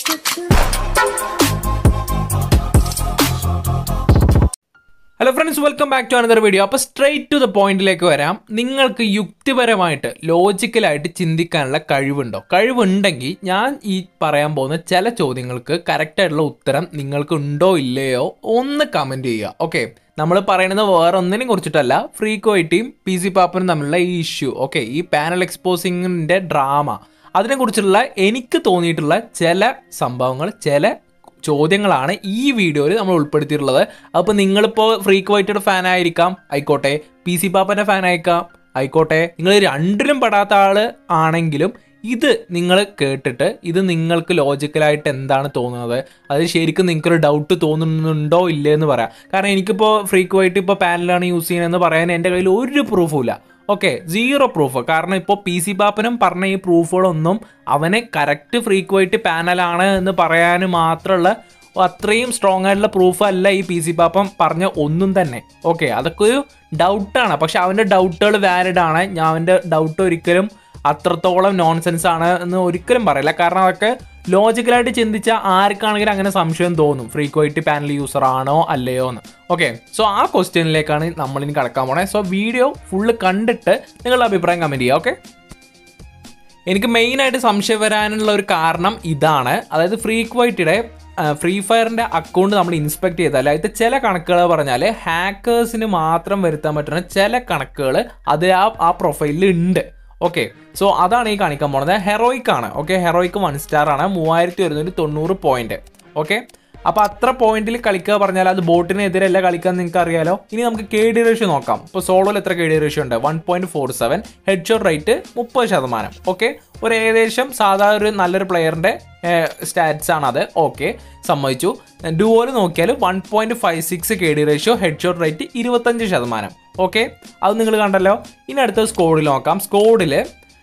hello friends welcome back to another video അപ്പോൾ straight to the പോയിന്റിലേക്ക് വരാം നിങ്ങൾക്ക് യുക്തിപരമായിട്ട് ലോജിക്കലായിട്ട് ചിന്തിക്കാനുള്ള കഴിവുണ്ടോ കഴിവുണ്ടെങ്കിൽ ഞാൻ ഈ പറയാൻ പോകുന്ന ചില ചോദ്യങ്ങൾക്ക് കറക്റ്റ് ആയിട്ടുള്ള ഉത്തരം നിങ്ങൾക്ക് ഉണ്ടോ ഇല്ലയോ ഒന്ന് കമൻറ്റ് ചെയ്യുക ഓക്കെ നമ്മൾ പറയുന്നത് വേറെ ഒന്നിനെ കുറിച്ചിട്ടല്ല ഫ്രീക്വൈറ്റിയും പി സി പാപ്പനും തമ്മിലുള്ള ഈ ഇഷ്യൂ ഓക്കെ ഈ പാനൽ എക്സ്പോസിങ്ങിൻ്റെ ഡ്രാമ അതിനെക്കുറിച്ചുള്ള എനിക്ക് തോന്നിയിട്ടുള്ള ചില സംഭവങ്ങൾ ചില ചോദ്യങ്ങളാണ് ഈ വീഡിയോയിൽ നമ്മൾ ഉൾപ്പെടുത്തിയിട്ടുള്ളത് അപ്പോൾ നിങ്ങളിപ്പോൾ ഫ്രീക്വൈറ്റഡ് ഫാൻ ആയിരിക്കാം ആയിക്കോട്ടെ പി സി പാപ്പൻ്റെ ഫാൻ ആയിരിക്കാം ആയിക്കോട്ടെ നിങ്ങൾ രണ്ടിലും പെടാത്ത ആൾ ആണെങ്കിലും ഇത് നിങ്ങൾ കേട്ടിട്ട് ഇത് നിങ്ങൾക്ക് ലോജിക്കലായിട്ട് എന്താണ് തോന്നുന്നത് അത് ശരിക്കും നിങ്ങൾക്കൊരു ഡൗട്ട് തോന്നുന്നുണ്ടോ ഇല്ലേ എന്ന് പറയാം കാരണം എനിക്കിപ്പോൾ ഫ്രീക്വൈറ്റ് ഇപ്പോൾ പാനലാണ് യൂസ് ചെയ്യുന്നതെന്ന് പറയാൻ എൻ്റെ കയ്യിൽ ഒരു പ്രൂഫും ഇല്ല ഓക്കെ സീറോ പ്രൂഫ് കാരണം ഇപ്പോൾ പി സി പാപ്പനും പറഞ്ഞ ഈ പ്രൂഫുകളൊന്നും അവനെ കറക്റ്റ് ഫ്രീക്വൈറ്റ് പാനലാണ് എന്ന് പറയാൻ മാത്രമുള്ള അത്രയും സ്ട്രോങ് ആയിട്ടുള്ള പ്രൂഫ് അല്ല ഈ പി സി പാപ്പൻ പറഞ്ഞ ഒന്നും തന്നെ ഓക്കെ അതൊക്കെ ഒരു ഡൗട്ടാണ് പക്ഷെ അവൻ്റെ ഡൗട്ടുകൾ വാലിഡ് ആണ് ഞാൻ അവൻ്റെ ഡൗട്ട് ഒരിക്കലും അത്രത്തോളം നോൺസെൻസ് ആണ് എന്ന് ഒരിക്കലും പറയില്ല കാരണം അതൊക്കെ ലോജിക്കലായിട്ട് ചിന്തിച്ച ആർക്കാണെങ്കിലും അങ്ങനെ സംശയം തോന്നും ഫ്രീക്വൈറ്റ് പാനൽ യൂസർ ആണോ അല്ലയോ എന്ന് ഓക്കെ സോ ആ ക്വസ്റ്റ്യനിലേക്കാണ് നമ്മളിനി കടക്കാൻ പോണേ സോ വീഡിയോ ഫുള്ള് കണ്ടിട്ട് നിങ്ങളുടെ അഭിപ്രായം കമൻറ്റ് ചെയ്യുക ഓക്കെ എനിക്ക് മെയിനായിട്ട് സംശയം വരാനുള്ള ഒരു കാരണം ഇതാണ് അതായത് ഫ്രീക്വൈറ്റിയുടെ ഫ്രീ ഫയറിൻ്റെ അക്കൗണ്ട് നമ്മൾ ഇൻസ്പെക്ട് ചെയ്താൽ അതിൽ ചില കണക്കുകൾ പറഞ്ഞാൽ ഹാക്കേഴ്സിന് മാത്രം വരുത്താൻ പറ്റുന്ന ചില കണക്കുകൾ അത് ആ ആ പ്രൊഫൈലിൽ ഉണ്ട് ഓക്കെ സോ അതാണ് ഈ കാണിക്കാൻ പോണത് ഹെറോയിക് ആണ് ഓക്കെ ഹെറോയിക്ക് വൺ സ്റ്റാർ ആണ് മൂവായിരത്തി ഒരുന്നൂറ്റി തൊണ്ണൂറ് പോയിന്റ് ഓക്കെ അപ്പോൾ അത്ര പോയിന്റിൽ കളിക്കുക പറഞ്ഞാൽ അത് ബോട്ടിനെതിരല്ല കളിക്കാൻ നിങ്ങൾക്ക് അറിയാലോ ഇനി നമുക്ക് കെ ഡി റേഷ്യോ നോക്കാം ഇപ്പോൾ സോളോയിൽ എത്ര കെ ഡി റേഷ്യോ ഉണ്ട് one point four seven head shot rate മുപ്പത് ശതമാനം ഓക്കെ ഒരു ഏകദേശം സാധാരണ ഒരു നല്ലൊരു പ്ലെയറിൻ്റെ സ്റ്റാറ്റ്സ് ആണ് അത് ഓക്കെ സമ്മതിച്ചു ഡുവോയിൽ നോക്കിയാൽ one point five six K D ratio head shot rate ഇരുപത്തഞ്ച് ശതമാനം ഓക്കെ അത് നിങ്ങൾ കണ്ടല്ലോ ഇനി അടുത്ത സ്കോഡിൽ നോക്കാം സ്കോഡിൽ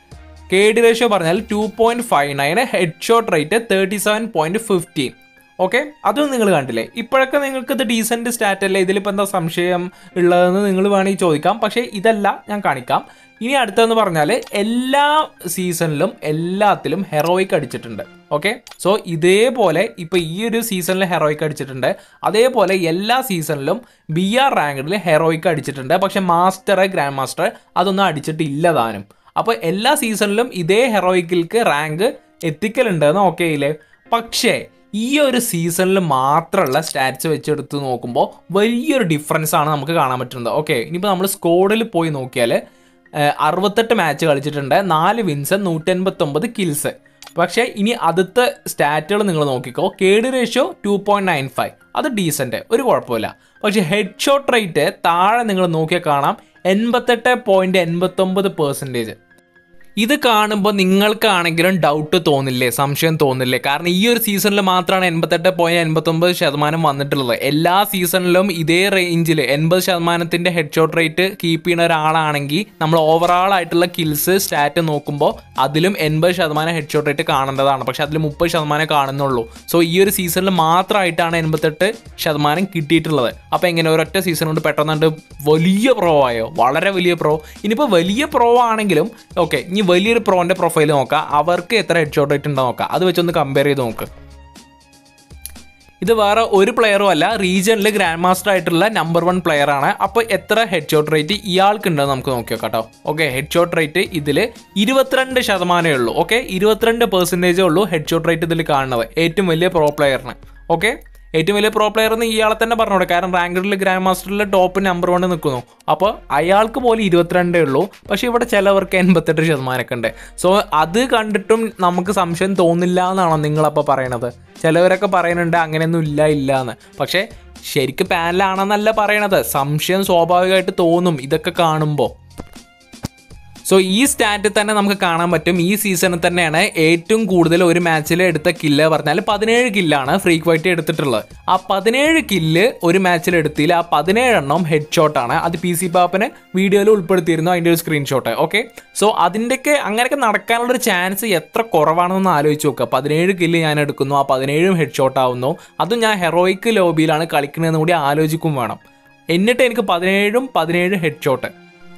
കെ ഡി റേഷ്യോ പറഞ്ഞാൽ two point five nine head shot rate thirty seven point fifteen okay അതും നിങ്ങൾ കണ്ടില്ലേ ഇപ്പോഴൊക്കെ നിങ്ങൾക്ക് ഇത് ഡീസൻറ്റ് സ്റ്റാറ്റ് അല്ലേ ഇതിലിപ്പോൾ എന്താ സംശയം ഉള്ളതെന്ന് നിങ്ങൾ വേണമെങ്കിൽ ചോദിക്കാം പക്ഷേ ഇതല്ല ഞാൻ കാണിക്കാം ഇനി അടുത്തതെന്ന് പറഞ്ഞാൽ എല്ലാ സീസണിലും എല്ലാത്തിലും ഹെറോയിക്ക് അടിച്ചിട്ടുണ്ട് ഓക്കെ സോ ഇതേപോലെ ഇപ്പോൾ ഈ ഒരു സീസണിൽ ഹെറോയിക്ക് അടിച്ചിട്ടുണ്ട് അതേപോലെ എല്ലാ സീസണിലും ബി ആർ റാങ്കിഡിൽ ഹെറോയിക്ക് അടിച്ചിട്ടുണ്ട് പക്ഷേ മാസ്റ്റർ ഗ്രാൻഡ് മാസ്റ്റർ അതൊന്നും അടിച്ചിട്ടില്ല താനും അപ്പോൾ എല്ലാ സീസണിലും ഇതേ ഹെറോയിക്കിൽക്ക് റാങ്ക് എത്തിക്കലുണ്ടെന്ന് ഓക്കെ ഇല്ലേ പക്ഷേ ഈ ഒരു സീസണിൽ മാത്രമുള്ള സ്റ്റാറ്റ്സ് വെച്ചെടുത്ത് നോക്കുമ്പോൾ വലിയൊരു ഡിഫറൻസ് ആണ് നമുക്ക് കാണാൻ പറ്റുന്നത് ഓക്കെ ഇനിയിപ്പോൾ നമ്മൾ സ്കോഡിൽ പോയി നോക്കിയാൽ അറുപത്തെട്ട് മാച്ച് കളിച്ചിട്ടുണ്ട് നാല് വിൻസ് നൂറ്റൻപത്തൊമ്പത് കിൽസ് പക്ഷേ ഇനി അടുത്ത സ്റ്റാറ്റുകൾ നിങ്ങൾ നോക്കിക്കോ K D ratio two point nine five അത് ഡീസൻറ്റ് ഒരു കുഴപ്പമില്ല പക്ഷേ ഹെഡ് ഷോട്ട് റേറ്റ് താഴെ നിങ്ങൾ നോക്കിയാൽ കാണാം എൺപത്തെട്ട് പോയിന്റ് എൺപത്തൊമ്പത് പെർസെൻറ്റേജ് ഇത് കാണുമ്പോൾ നിങ്ങൾക്കാണെങ്കിലും ഡൗട്ട് തോന്നില്ലേ സംശയം തോന്നില്ലേ കാരണം ഈ ഒരു സീസണിൽ മാത്രമാണ് എൺപത്തെട്ട് പോയിന്റ് എൺപത്തൊമ്പത് ശതമാനം വന്നിട്ടുള്ളത് എല്ലാ സീസണിലും ഇതേ റേഞ്ചിൽ എൺപത് ശതമാനത്തിന്റെ ഹെഡ് ഷോട്ട് റേറ്റ് കീപ്പ് ചെയ്യുന്ന ഒരാളാണെങ്കിൽ നമ്മൾ ഓവറാൾ ആയിട്ടുള്ള കിൽസ് സ്റ്റാറ്റ് നോക്കുമ്പോൾ അതിലും എൺപത് ശതമാനം ഹെഡ് ഷോട്ട് റേറ്റ് കാണേണ്ടതാണ് പക്ഷെ അതിൽ മുപ്പത് ശതമാനം കാണുന്നുള്ളൂ സോ ഈ ഒരു സീസണിൽ മാത്രമായിട്ടാണ് എൺപത്തെട്ട് ശതമാനം കിട്ടിയിട്ടുള്ളത് അപ്പോൾ എങ്ങനെ ഒരൊറ്റ സീസൺ കൊണ്ട് പെട്ടെന്നുണ്ട് വലിയ പ്രോ ആയോ വളരെ വലിയ പ്രോ ഇനിയിപ്പോൾ വലിയ പ്രോ ആണെങ്കിലും ഓക്കെ ഇനി വലിയൊരു പ്രോന്റെ പ്രൊഫൈൽ നോക്കാം അവർക്ക് എത്ര ഹെഡ് ഷോട്ട് റേറ്റ് ഉണ്ടോ നോക്കാം അത് വെച്ചൊന്ന് കമ്പയർ ചെയ്ത് നോക്ക് ഇത് വേറെ ഒരു പ്ലെയറും അല്ല റീജിയനിൽ ഗ്രാൻഡ് മാസ്റ്റർ ആയിട്ടുള്ള നമ്പർ വൺ പ്ലെയർ ആണ് അപ്പോൾ എത്ര ഹെഡ് ഷോട്ട് റേറ്റ് ഇയാൾക്ക് ഉണ്ടെന്ന് നമുക്ക് നോക്കി നോക്കാം കേട്ടോ ഓക്കെ ഹെഡ് ഷോട്ട് റേറ്റ് ഇതിൽ ഇരുപത്തിരണ്ട് ശതമാനമേ ഉള്ളൂ ഓക്കെ ഇരുപത്തിരണ്ട് പെർസെൻറ്റേജേ ഉള്ളൂ ഹെഡ് ഷോട്ട് റേറ്റ് ഇതിൽ കാണുന്നത് ഏറ്റവും വലിയ പ്രോ പ്ലെയറിന് ഓക്കെ ഏറ്റവും വലിയ പ്രോ പ്ലെയർ എന്ന് ഇയാളെ തന്നെ പറഞ്ഞോട്ടെ കാരണം റാങ്കഡിൽ ഗ്രാൻഡ് മാസ്റ്ററിൽ ടോപ്പ് നമ്പർ വൺ നിൽക്കുന്നു അപ്പോൾ അയാൾക്ക് പോലും ഇരുപത്തിരണ്ടേ ഉള്ളൂ പക്ഷേ ഇവിടെ ചിലവർക്ക് എൺപത്തെട്ട് ശതമാനമൊക്കെ ഉണ്ട് സോ അത് കണ്ടിട്ടും നമുക്ക് സംശയം തോന്നില്ല എന്നാണോ നിങ്ങളപ്പോൾ പറയണത് ചിലവരൊക്കെ പറയുന്നുണ്ട് അങ്ങനെയൊന്നും ഇല്ല ഇല്ല എന്ന് പക്ഷേ ശരിക്കും പാനലാണെന്നല്ല പറയണത് സംശയം സ്വാഭാവികമായിട്ട് തോന്നും ഇതൊക്കെ കാണുമ്പോൾ സോ ഈ സ്റ്റാറ്റിൽ തന്നെ നമുക്ക് കാണാൻ പറ്റും ഈ സീസണിൽ തന്നെയാണ് ഏറ്റവും കൂടുതൽ ഒരു മാച്ചിൽ എടുത്ത കില്ല് പറഞ്ഞാൽ പതിനേഴ് കില്ലാണ് ഫ്രീക്വൈറ്റ് എടുത്തിട്ടുള്ളത് ആ പതിനേഴ് കില്ല് ഒരു മാച്ചിൽ എടുത്തില്ല ആ പതിനേഴെണ്ണം ഹെഡ് ഷോട്ടാണ് അത് പി സി പാപ്പിന് വീഡിയോയിൽ ഉൾപ്പെടുത്തിയിരുന്നു അതിൻ്റെ ഒരു സ്ക്രീൻഷോട്ട് ഓക്കെ സോ അതിൻ്റെയൊക്കെ അങ്ങനെയൊക്കെ നടക്കാനുള്ള ഒരു ചാൻസ് എത്ര കുറവാണെന്ന് ആലോചിച്ച് നോക്കുക പതിനേഴ് കില്ല് ഞാൻ എടുക്കുന്നു ആ പതിനേഴും ഹെഡ് ഷോട്ട് ആവുന്നു അതും ഞാൻ ഹെറോയിക്ക് ലോബിയിലാണ് കളിക്കുന്നതെന്ന് കൂടി ആലോചിക്കും വേണം എന്നിട്ട് എനിക്ക് പതിനേഴും പതിനേഴ് ഹെഡ് ഷോട്ട്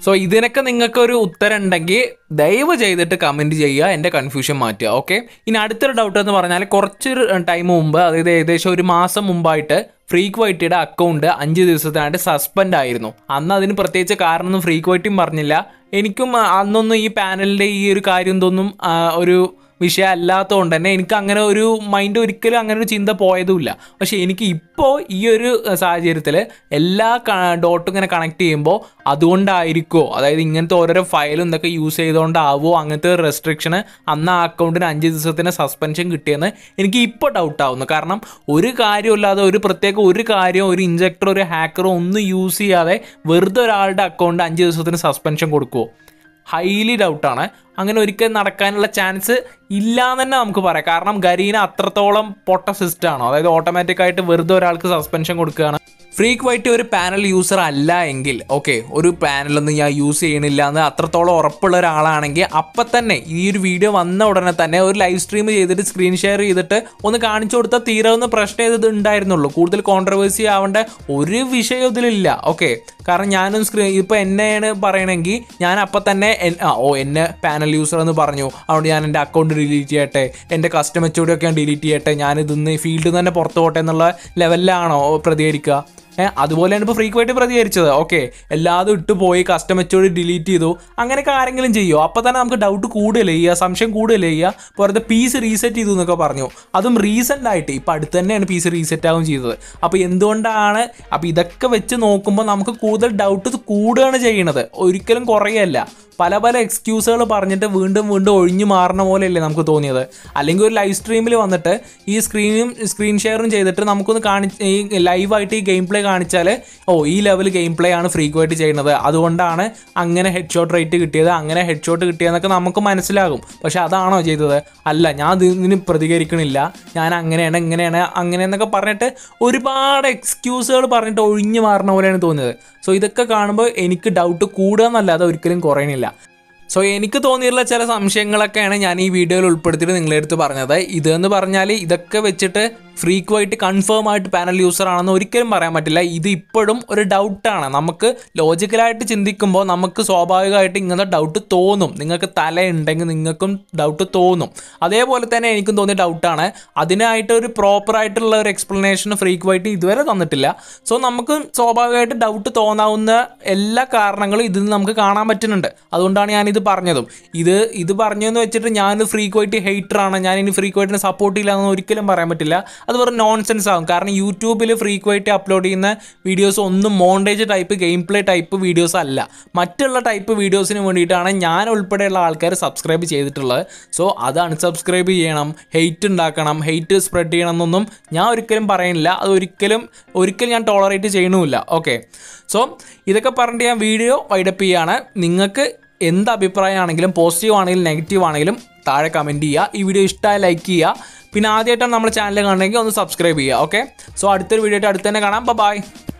സോ ഇതിനൊക്കെ നിങ്ങൾക്ക് ഒരു ഉത്തരം ഉണ്ടെങ്കിൽ ദയവ് ചെയ്തിട്ട് കമൻറ്റ് ചെയ്യുക എൻ്റെ കൺഫ്യൂഷൻ മാറ്റുക ഓക്കെ ഇനി അടുത്തൊരു ഡൗട്ട് എന്ന് പറഞ്ഞാൽ കുറച്ചൊരു ടൈം മുമ്പ് അതായത് ഏകദേശം ഒരു മാസം മുമ്പായിട്ട് ഫ്രീക്ക് വൈറ്റിയുടെ അക്കൗണ്ട് അഞ്ച് ദിവസത്തിനായിട്ട് സസ്പെൻഡ് ആയിരുന്നു അന്ന് അതിന് പ്രത്യേകിച്ച് കാരണമൊന്നും ഫ്രീക്ക് വൈറ്റും പറഞ്ഞില്ല എനിക്കും ആ, അന്നൊന്നും ഈ പാനലിൻ്റെ ഈ ഒരു കാര്യം ഇതൊന്നും ആ, ഒരു വിഷയം അല്ലാത്തതുകൊണ്ട് തന്നെ എനിക്ക് അങ്ങനെ ഒരു മൈൻഡ് ഒരിക്കലും അങ്ങനെ ഒരു ചിന്ത പോയതുമില്ല പക്ഷെ എനിക്ക് ഇപ്പോൾ ഈ ഒരു സാഹചര്യത്തിൽ എല്ലാ ഡോട്ടും ഇങ്ങനെ കണക്ട് ചെയ്യുമ്പോൾ അതുകൊണ്ടായിരിക്കുമോ അതായത് ഇങ്ങനത്തെ ഓരോരോ ഫയലും ഇതൊക്കെ യൂസ് ചെയ്തുകൊണ്ടാവോ അങ്ങനത്തെ ഒരു റെസ്ട്രിക്ഷന് അന്ന് ആ അക്കൗണ്ടിന് അഞ്ച് ദിവസത്തിന് സസ്പെൻഷൻ കിട്ടിയെന്ന് എനിക്ക് ഇപ്പോൾ ഡൗട്ട് ആവുന്നു കാരണം ഒരു കാര്യമില്ലാതെ ഒരു പ്രത്യേക ഒരു കാര്യം ഒരു ഇഞ്ചക്ടർ ഒരു ഹാക്കറോ ഒന്നും യൂസ് ചെയ്യാതെ വെറുതെ ഒരാളുടെ അക്കൗണ്ട് അഞ്ച് ദിവസത്തിന് സസ്പെൻഷൻ കൊടുക്കുമോ ഹൈലി ഡൗട്ടാണ് അങ്ങനെ ഒരിക്കലും നടക്കാനുള്ള ചാൻസ് ഇല്ല എന്ന് തന്നെ നമുക്ക് പറയാം കാരണം ഗരീന അത്രത്തോളം പൊട്ട സിസ്റ്റമാണോ അതായത് ഓട്ടോമാറ്റിക് ആയിട്ട് വെറുതെ ഒരാൾക്ക് സസ്പെൻഷൻ കൊടുക്കുകയാണ് ഫ്രീക്ക് വൈറ്റ് ഒരു പാനൽ യൂസർ അല്ല എങ്കിൽ ഓക്കെ ഒരു പാനലൊന്നും ഞാൻ യൂസ് ചെയ്യണില്ല എന്ന് അത്രത്തോളം ഉറപ്പുള്ള ഒരാളാണെങ്കിൽ അപ്പം തന്നെ ഈ ഒരു വീഡിയോ വന്ന ഉടനെ തന്നെ ഒരു ലൈവ് സ്ട്രീം ചെയ്തിട്ട് സ്ക്രീൻ ഷെയർ ചെയ്തിട്ട് ഒന്ന് കാണിച്ചു കൊടുത്താൽ തീരാവുന്ന പ്രശ്നം ഇത് ഉണ്ടായിരുന്നുള്ളൂ കൂടുതൽ കോൺട്രവേഴ്സി ആവേണ്ട ഒരു വിഷയം ഇതിലില്ല ഓക്കെ കാരണം ഞാനും സ്ക്രീൻ ഇപ്പോൾ എന്നെയാണ് പറയണമെങ്കിൽ ഞാൻ അപ്പം തന്നെ എൻ- ആ, ഓ എന്നെ പാനൽ യൂസർ എന്ന് പറഞ്ഞു അതുകൊണ്ട് ഞാൻ എൻ്റെ അക്കൗണ്ട് ഡിലീറ്റ് ചെയ്യട്ടെ എൻ്റെ കസ്റ്റമർ ഒക്കെ ഞാൻ ഡിലീറ്റ് ചെയ്യട്ടെ ഞാൻ ഇതിന്ന് ഫീൽഡിൽ നിന്ന് തന്നെ പുറത്ത് പോട്ടെ എന്നുള്ള ലെവലിലാണോ പ്രതികരിക്കുക ഏഹ് അതുപോലെയാണ് ഇപ്പോൾ ഫ്രീക്വൈറ്റ് പ്രതികരിച്ചത് ഓക്കെ എല്ലാതും ഇട്ട് പോയി കസ്റ്റമച്ചോട് ഡിലീറ്റ് ചെയ്തു അങ്ങനെയൊക്കെ ആരെങ്കിലും ചെയ്യുമോ അപ്പോൾ തന്നെ നമുക്ക് ഡൗട്ട് കൂടുതലേ ചെയ്യുക സംശയം കൂടുതലേ ചെയ്യുക വെറുതെ പീസ് റീസെറ്റ് ചെയ്തു എന്നൊക്കെ പറഞ്ഞു അതും റീസെൻ്റ് ആയിട്ട് ഇപ്പം അടുത്ത് തന്നെയാണ് പീസ് റീസെറ്റ് ആവുകയും ചെയ്തത് അപ്പോൾ എന്തുകൊണ്ടാണ് അപ്പോൾ ഇതൊക്കെ വെച്ച് നോക്കുമ്പോൾ നമുക്ക് കൂടുതൽ ഡൗട്ട് കൂടുകയാണ് ചെയ്യണത് ഒരിക്കലും കുറയല്ല പല പല എക്സ്ക്യൂസുകൾ പറഞ്ഞിട്ട് വീണ്ടും വീണ്ടും ഒഴിഞ്ഞു മാറുന്ന പോലെയല്ലേ നമുക്ക് തോന്നിയത് അല്ലെങ്കിൽ ഒരു ലൈവ് സ്ട്രീമിൽ വന്നിട്ട് ഈ സ്ക്രീനും സ്ക്രീൻ ഷെയറും ചെയ്തിട്ട് നമുക്കൊന്ന് കാണി ഈ ലൈവായിട്ട് ഈ ഗെയിം പ്ലേ കാണിച്ചാൽ ഓ ഈ ലെവൽ ഗെയിം പ്ലേ ആണ് ഫ്രീക്വൻറ്റ് ചെയ്യുന്നത് അതുകൊണ്ടാണ് അങ്ങനെ ഹെഡ് ഷോട്ട് റേറ്റ് കിട്ടിയത് അങ്ങനെ ഹെഡ് ഷോട്ട് കിട്ടിയതെന്നൊക്കെ നമുക്ക് മനസ്സിലാകും പക്ഷെ അതാണോ ചെയ്തത് അല്ല ഞാൻ ഇതിന് പ്രതികരിക്കണില്ല ഞാൻ അങ്ങനെയാണ് ഇങ്ങനെയാണ് അങ്ങനെ എന്നൊക്കെ പറഞ്ഞിട്ട് ഒരുപാട് എക്സ്ക്യൂസുകൾ പറഞ്ഞിട്ട് ഒഴിഞ്ഞു മാറുന്ന പോലെയാണ് തോന്നിയത് സോ ഇതൊക്കെ കാണുമ്പോൾ എനിക്ക് ഡൗട്ട് കൂടുക എന്നല്ലാതെ ഒരിക്കലും കുറയണില്ല സോ എനിക്ക് തോന്നിയിട്ടുള്ള ചില സംശയങ്ങളൊക്കെയാണ് ഞാൻ ഈ വീഡിയോയിൽ ഉൾപ്പെടുത്തിയിട്ട് നിങ്ങളുടെ അടുത്ത് പറഞ്ഞത് ഇതെന്ന് പറഞ്ഞാൽ ഇതൊക്കെ വെച്ചിട്ട് ഫ്രീക്വൈറ്റ് കൺഫേം ആയിട്ട് പാനൽ യൂസർ ആണെന്ന് ഒരിക്കലും പറയാൻ പറ്റില്ല ഇത് ഇപ്പോഴും ഒരു ഡൗട്ടാണ് നമുക്ക് ലോജിക്കലായിട്ട് ചിന്തിക്കുമ്പോൾ നമുക്ക് സ്വാഭാവികമായിട്ട് ഇങ്ങനത്തെ ഡൗട്ട് തോന്നും നിങ്ങൾക്ക് തലയുണ്ടെങ്കിൽ നിങ്ങൾക്കും ഡൗട്ട് തോന്നും അതേപോലെ തന്നെ എനിക്കും തോന്നിയ ഡൗട്ടാണ് അതിനായിട്ട് ഒരു പ്രോപ്പർ ആയിട്ടുള്ള ഒരു എക്സ്പ്ലനേഷൻ ഫ്രീക്വൈറ്റ് ഇതുവരെ തന്നിട്ടില്ല സോ നമുക്ക് സ്വാഭാവികമായിട്ട് ഡൗട്ട് തോന്നാവുന്ന എല്ലാ കാരണങ്ങളും ഇതിൽ നിന്ന് നമുക്ക് കാണാൻ പറ്റുന്നുണ്ട് അതുകൊണ്ടാണ് ഞാനിത് പറഞ്ഞതും ഇത് ഇത് പറഞ്ഞതെന്ന് വെച്ചിട്ട് ഞാൻ ഫ്രീക്വൈറ്റ് ഹെയ്റ്ററാണ് ഞാൻ ഇനി ഫ്രീക്വൈറ്റിനെ സപ്പോർട്ട് ചെയ്യില്ല എന്ന് ഒരിക്കലും പറയാൻ പറ്റില്ല അത് വെറും നോൺസെൻസ് ആകും കാരണം യൂട്യൂബിൽ ഫ്രീക്വൈറ്റ് അപ്ലോഡ് ചെയ്യുന്ന വീഡിയോസ് ഒന്നും montage type game play type videos അല്ല മറ്റുള്ള ടൈപ്പ് വീഡിയോസിന് വേണ്ടിയിട്ടാണ് ഞാൻ ഉൾപ്പെടെയുള്ള ആൾക്കാർ സബ്സ്ക്രൈബ് ചെയ്തിട്ടുള്ളത് സോ അത് അൺസബ്സ്ക്രൈബ് ചെയ്യണം ഹെയ്റ്റ് ഉണ്ടാക്കണം ഹെയ്റ്റ് സ്പ്രെഡ് ചെയ്യണം എന്നൊന്നും ഞാൻ ഒരിക്കലും പറയുന്നില്ല അത് ഒരിക്കലും ഒരിക്കലും ഞാൻ ടോളറേറ്റ് ചെയ്യണമില്ല ഓക്കെ സോ ഇതൊക്കെ പറഞ്ഞിട്ട് ഞാൻ വീഡിയോ വൈഡപ്പ് ചെയ്യാണ് നിങ്ങൾക്ക് എന്ത് അഭിപ്രായമാണെങ്കിലും പോസിറ്റീവ് ആണെങ്കിലും നെഗറ്റീവ് ആണെങ്കിലും താഴെ കമൻറ്റ് ചെയ്യുക ഈ വീഡിയോ ഇഷ്ടമായി ലൈക്ക് ചെയ്യുക പിന്നെ ആദ്യമായിട്ടാണ് നമ്മുടെ ചാനൽ കാണണമെങ്കിൽ ഒന്ന് സബ്സ്ക്രൈബ് ചെയ്യുക ഓക്കെ സോ അടുത്തൊരു വീഡിയോ ആയിട്ട് അടുത്ത് തന്നെ കാണാം ബൈ